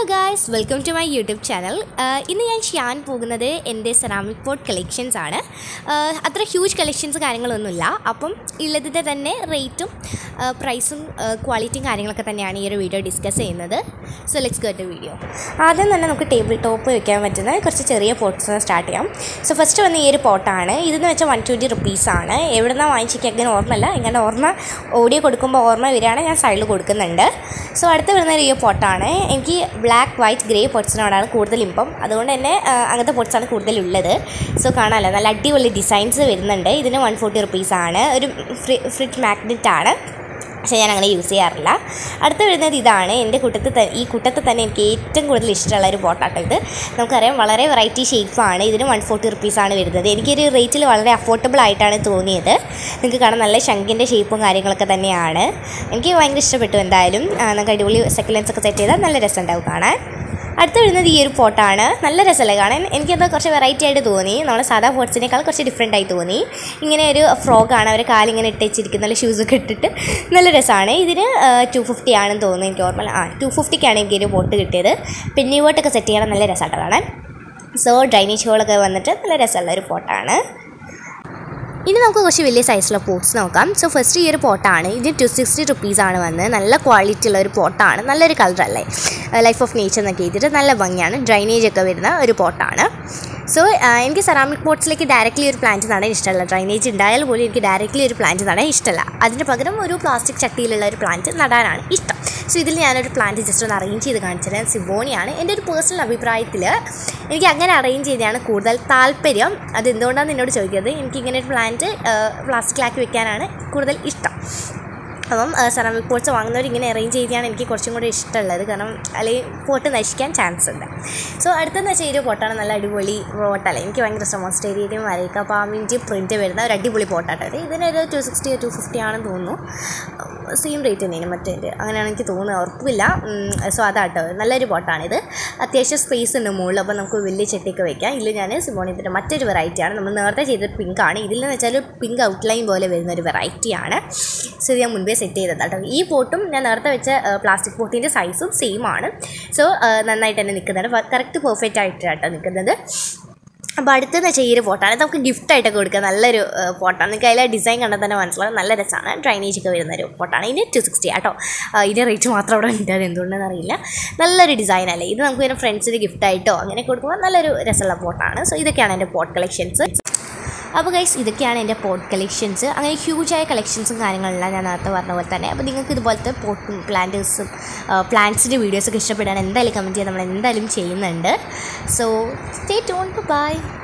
guys welcome to my YouTube channel ഇന്ന് ഞാൻ ചെയ്യാൻ പോകുന്നത് എൻ്റെ സെറാമിക് പോട്ട് കളക്ഷൻസ് ആണ് ആഹ് അത്ര ഹ്യൂജ് കളക്ഷൻസ് കാര്യങ്ങളൊന്നുമില്ല അപ്പം ഉള്ളതിൻ്റെ തന്നെ റേറ്റും പ്രൈസും ക്വാളിറ്റിയും കാര്യങ്ങളൊക്കെ തന്നെയാണ് ഈ ഒരു വീഡിയോ ഡിസ്കസ് ചെയ്യുന്നത് so let's go to video ആദ്യം തന്നെ നമുക്ക് ടേബിൾ ടോപ്പ് വെക്കാൻ പറ്റുന്ന കുറച്ച് ചെറിയ പോട്ട്സ് സ്റ്റാർട്ട് ചെയ്യാം സോ ഫസ്റ്റ് വന്ന് ഈ ഒരു പോട്ടാണ് ഇതെന്ന് വെച്ചാൽ വൺ ട്വൻറ്റി റുപ്പീസാണ് എവിടെ നിന്നാണ് വാങ്ങിച്ചിരിക്കുക അങ്ങനെ ഓർമ്മയില്ല ഇങ്ങനെ ഓർമ്മ ഓഡിയോ കൊടുക്കുമ്പോൾ ഓർമ്മ വരികയാണ് ഞാൻ സൈഡിൽ കൊടുക്കുന്നുണ്ട് സോ അടുത്ത് വരുന്ന ഈ പോട്ടാണ് എനിക്ക് ബ്ലാക്ക് വൈറ്റ് ഗ്രേ പൊട്ട്സിനോടാണ് കൂടുതൽ ഇമ്പം അതുകൊണ്ട് തന്നെ ആ, അങ്ങനത്തെ പൊട്ട്സാണ് കൂടുതലുള്ളത് സോ കാണാമല്ലോ നല്ല അടിപൊളി ഡിസൈൻസ് വരുന്നുണ്ട് ഇതിന് വൺ ഫോർട്ടി റുപ്പീസാണ് ഒരു ഫ്രി ഫ്രിഡ്ജ് മാഗ്നറ്റ് ആണ് പക്ഷേ ഞാൻ അങ്ങനെ യൂസ് ചെയ്യാറില്ല അടുത്ത് വരുന്നത് ഇതാണ് എൻ്റെ കൂട്ടത്തിൽ ത- ഈ കൂട്ടത്തിൽ തന്നെ എനിക്ക് ഏറ്റവും കൂടുതൽ ഇഷ്ടമുള്ള ഒരു പോട്ടാട്ടോ ഇത് നമുക്കറിയാം വളരെ വെറൈറ്റി ഷേപ്പാണ് ഇതിന് വൺ ഫോർട്ടി റുപ്പീസാണ് വരുന്നത് എനിക്കൊരു റേറ്റിൽ വളരെ അഫോർഡബിൾ ആയിട്ടാണ് തോന്നിയത് നിങ്ങൾക്ക് കാണാൻ നല്ല ശങ്കിൻ്റെ ഷേപ്പും കാര്യങ്ങളൊക്കെ തന്നെയാണ് എനിക്ക് ഭയങ്കര ഇഷ്ടപ്പെട്ടു എന്തായാലും ആ, നമുക്ക് അടിപൊളി സെക്കൻഡ്സ് ഒക്കെ സെറ്റ് ചെയ്താൽ നല്ല രസമുണ്ടാവും കാണാൻ അടുത്ത് വരുന്നത് ഈ ഒരു പോട്ടാണ് നല്ല രസമല്ലേ കാണാൻ എനിക്കത് കുറച്ച് വെറൈറ്റി ആയിട്ട് തോന്നി നമ്മുടെ സാധാ പോട്ട്സിനേക്കാൾ കുറച്ച് ഡിഫറെൻ്റ് ആയി തോന്നി ഇങ്ങനെ ഒരു ഫ്രോക്കാണ് അവർ കാലിങ്ങനെ ഇട്ട് വെച്ചിരിക്കുന്ന നല്ല ഷൂസൊക്കെ ഇട്ടിട്ട് നല്ല രസമാണ് ഇതിന് ടു ഫിഫ്റ്റി ആണെന്ന് തോന്നുന്നു എനിക്ക് ഓർമ്മ ആ ടു ഫിഫ്റ്റിക്കാണ് എനിക്ക് ഒരു പോട്ട് കിട്ടിയത് പിന്നെ പോട്ടൊക്കെ സെറ്റ് ചെയ്യണം നല്ല രസമായിട്ട് കാണാൻ സോ ഡൈനിങ് ഹോളൊക്കെ വന്നിട്ട് നല്ല രസമുള്ള ഒരു പോട്ടാണ് ഇനി നമുക്ക് കുറച്ച് വലിയ സൈസിലുള്ള പോട്ട്സ് നോക്കാം സോ ഫസ്റ്റ് ഈ ഒരു പോട്ടാണ് ഇത് ടു സിക്സ്റ്റി റുപ്പീസാണ് വന്നത് നല്ല ക്വാളിറ്റി ഉള്ള ഒരു പോട്ടാണ് നല്ലൊരു കളറല്ലേ ലൈഫ് ഓഫ് നേച്ചർ എന്നൊക്കെ എഴുതിയിട്ട് നല്ല ഭംഗിയാണ് ഡ്രൈനേജ് ഒക്കെ വരുന്ന ഒരു പോട്ടാണ് സോ എനിക്ക് സെറാമിക് പോട്ട്സിലേക്ക് ഡയറക്റ്റ്ലി ഒരു പ്ലാന്റ് നടാൻ ഇഷ്ടമല്ല ഡ്രൈനേജ് ഉണ്ടായാൽ പോലും എനിക്ക് ഡയറക്റ്റ്ലി ഒരു പ്ലാന്റ് നടാൻ ഇഷ്ടമല്ല അതിന് പകരം ഒരു പ്ലാസ്റ്റിക് ചട്ടിയിലുള്ള ഒരു പ്ലാന്റ് നടാനാണ് ഇഷ്ടം സോ ഇതിൽ ഞാനൊരു പ്ലാന്റ് ജസ്റ്റ് ഒന്ന് അറേഞ്ച് ചെയ്ത് കാണിച്ചത് സിബോണിയാണ് എൻ്റെ ഒരു പേഴ്സണൽ അഭിപ്രായത്തിൽ എനിക്ക് അങ്ങനെ അറേഞ്ച് ചെയ്താണ് കൂടുതൽ താല്പര്യം അത് എന്തുകൊണ്ടാണ് എന്നോട് ചോദിക്കുന്നത് എനിക്ക് ഇങ്ങനെ ഒരു പ്ലാന്റ് പ്ലാസ്റ്റിക്കിലാക്കി വെക്കാനാണ് കൂടുതൽ ഇഷ്ടം അപ്പം സെറാമിക് പോട്ട്സ് വാങ്ങുന്നവർ ഇങ്ങനെ അറേഞ്ച് ചെയ്താണ് എനിക്ക് കുറച്ചും കൂടി ഇഷ്ടമുള്ളത് കാരണം അല്ലെങ്കിൽ പോട്ട് നശിക്കാൻ ചാൻസ് ഉണ്ട് സോ അടുത്തെന്ന് വെച്ചാൽ ഈ ഒരു പോട്ടാണ് നല്ല അടിപൊളി പോട്ടല്ലേ എനിക്ക് ഭയങ്കര ഇഷ്ടം മോസ്റ്റേരിയയും വരയ്ക്ക പാമ്പിൻ്റെ പ്രിൻറ്റ് വരുന്ന ഒരു അടിപൊളി പോട്ടാട്ടോ ഇത് ഇതിനൊരു ടു സിക്സ്റ്റി ടു ഫിഫ്റ്റി ആണെന്ന് തോന്നുന്നു സെയിം റേറ്റ് തന്നെയാണ് മറ്റേ അങ്ങനെയാണ് എനിക്ക് തോന്നുന്നത് ഉറപ്പില്ല സോ അതാട്ടോ നല്ലൊരു പോട്ടാണിത് അത്യാവശ്യം സ്പേസ് ഉണ്ട് മുകളിൽ അപ്പോൾ നമുക്ക് വലിയ ചെട്ടിയൊക്കെ വെക്കാം ഇതിൽ ഞാൻ സിമോണിയത്തിൻ്റെ മറ്റൊരു വെറൈറ്റിയാണ് നമ്മൾ നേരത്തെ ചെയ്ത പിങ്ക് ആണ് ഇതിലെന്ന് വെച്ചാൽ പിങ്ക് ഔട്ട്ലൈൻ പോലെ വരുന്ന ഒരു വെറൈറ്റിയാണ് സോ ഇത് ഞാൻ മുൻപേ സെറ്റ് ചെയ്തത് കേട്ടോ ഈ പോട്ടും ഞാൻ നേരത്തെ വെച്ച പ്ലാസ്റ്റിക് പോട്ടിൻ്റെ സൈസും സെയിം ആണ് സോ നന്നായിട്ട് തന്നെ നിൽക്കുന്നുണ്ട് കറക്റ്റ് പെർഫെക്റ്റ് ആയിട്ട് കേട്ടോ നിൽക്കുന്നത് അപ്പോൾ അടുത്തെന്ന് വെച്ചാൽ ഈ ഒരു ഫോട്ടാണ് ഇത് നമുക്ക് ഗിഫ്റ്റായിട്ടൊക്കെ കൊടുക്കുക നല്ലൊരു ഫോട്ടാണ് നിങ്ങൾക്ക് അതിലെ ഡിസൈൻ കണ്ടാൽ തന്നെ മനസ്സിലാവും നല്ല രസമാണ് ഡ്രൈനേജ് ഒക്കെ വരുന്ന ഒരു ഫോട്ടാണ് ഇതിന് ടു സിക്സ്റ്റി ആട്ടോ ആ, ഇതിൻ്റെ റേറ്റ് മാത്രം അവിടെ ഉണ്ട് അത് എന്തുകൊണ്ടെന്ന് അറിയില്ല നല്ലൊരു ഡിസൈൻ അല്ലേ ഇത് നമുക്ക് ഇങ്ങനെ ഫ്രണ്ട്സിന് ഗിഫ്റ്റായിട്ടോ അങ്ങനെ കൊടുക്കുമ്പോൾ നല്ലൊരു രസമുള്ള പോട്ടാണ് സോ ഇതൊക്കെയാണ് എൻ്റെ പോട്ട് കളക്ഷൻസ് അപ്പോൾ ഗൈസ് ഇതൊക്കെയാണ് എൻ്റെ പോട്ട് കളക്ഷൻസ് അങ്ങനെ ഹ്യൂജായ കളക്ഷൻസും കാര്യങ്ങളെല്ലാം ഞാൻ നേരത്തെ പറഞ്ഞ പോലെ തന്നെ അപ്പോൾ നിങ്ങൾക്ക് ഇതുപോലത്തെ പോട്ടും പ്ലാന്റേഴ്സും പ്ലാന്റ്സിൻ്റെ വീഡിയോസൊക്കെ ഇഷ്ടപ്പെടാൻ എന്തായാലും കമൻറ്റ് ചെയ്യാൻ നമ്മൾ എന്തായാലും ചെയ്യുന്നുണ്ട് സോ സ്റ്റേ ടോൺ ബൈ